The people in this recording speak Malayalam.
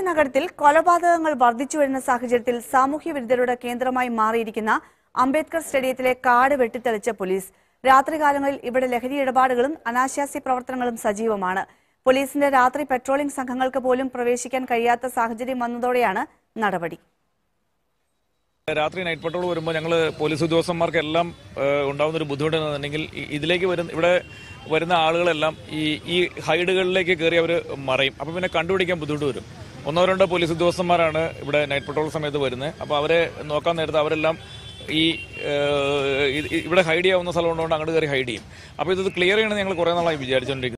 നഗരത്തിൽ കൊലപാതകങ്ങൾ വർദ്ധിച്ചു വരുന്ന സാഹചര്യത്തിൽ സാമൂഹ്യ വിരുദ്ധരുടെ കേന്ദ്രമായി മാറിയിരിക്കുന്ന അംബേദ്കർ സ്റ്റേഡിയത്തിലെ കാട് വെട്ടിത്തെളിച്ച പോലീസ് രാത്രികാലങ്ങളിൽ ഇവിടെ ലഹരി ഇടപാടുകളും അനാശാസ്യ പ്രവർത്തനങ്ങളും സജീവമാണ് പോലീസിന്റെ രാത്രി പെട്രോളിംഗ് സംഘങ്ങൾക്ക് പോലും പ്രവേശിക്കാൻ കഴിയാത്ത സാഹചര്യം വന്നതോടെയാണ് നടപടി രാത്രി നൈറ്റ് പട്രോൾ വരുമ്പോൾ ഞങ്ങൾ പോലീസ് ഉദ്യോഗസ്ഥന്മാർക്കെല്ലാം ഏഹ്, ഉണ്ടാവുന്ന ഒരു ബുദ്ധിമുട്ട് എന്നുണ്ടെങ്കിൽ ഈ- ഇതിലേക്ക് വരുന്ന ഇവിടെ വരുന്ന ആളുകളെല്ലാം ഈ ഈ ഹൈഡുകളിലേക്ക് കയറി അവർ മറയും അപ്പം പിന്നെ കണ്ടുപിടിക്കാൻ ബുദ്ധിമുട്ട് വരും ഒന്നോ രണ്ടോ പോലീസ് ഉദ്യോഗസ്ഥന്മാരാണ് ഇവിടെ നൈറ്റ് പട്രോൾ സമയത്ത് വരുന്നത് അപ്പോൾ അവരെ നോക്കാൻ നേരത്ത് അവരെല്ലാം ഈ ഏഹ്, ഇത് ഇവിടെ ഹൈഡ് ചെയ്യാവുന്ന സ്ഥലം ഉള്ളതുകൊണ്ട് അങ്ങോട്ട് കയറി ഹൈഡ് ചെയ്യും അപ്പോൾ ഇത് ക്ലിയർ ചെയ്യണമെന്ന് ഞങ്ങൾ കുറേ നാളായി വിചാരിച്ചുകൊണ്ടിരിക്കുന്നത്